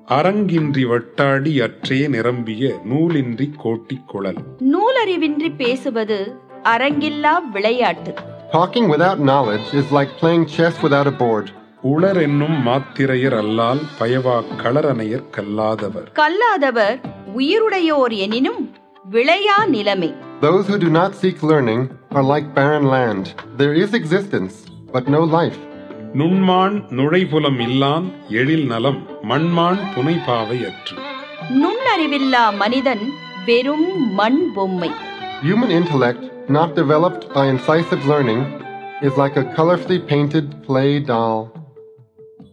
அரங்கின்றி வட்டாடி அற்றே நிரம்பிய நூலின்றி கோட்டிக் குழல் நூலறிவின்றி பேசுவது அரங்கில்லா விளையாட்டு Talking without knowledge is like playing chess without a board. உளர் என்னும் மாத்திரையர் அல்லால் பயவா களரணையர் கல்லாதவர் கல்லாதவர் உயிருடையோர் எனினும் விளையா நிலைமை Those who do not seek learning are like barren land. There is existence, but no life. நுண்மான் நுழைபுலம் இல்லான் எழில் நலம் மண்மான் புனைபாவை அற்று நுண்ணறிவில்லா மனிதன் வெறும் மண் பொம்மை Human intellect, not developed by incisive learning, is like a colorfully painted clay doll.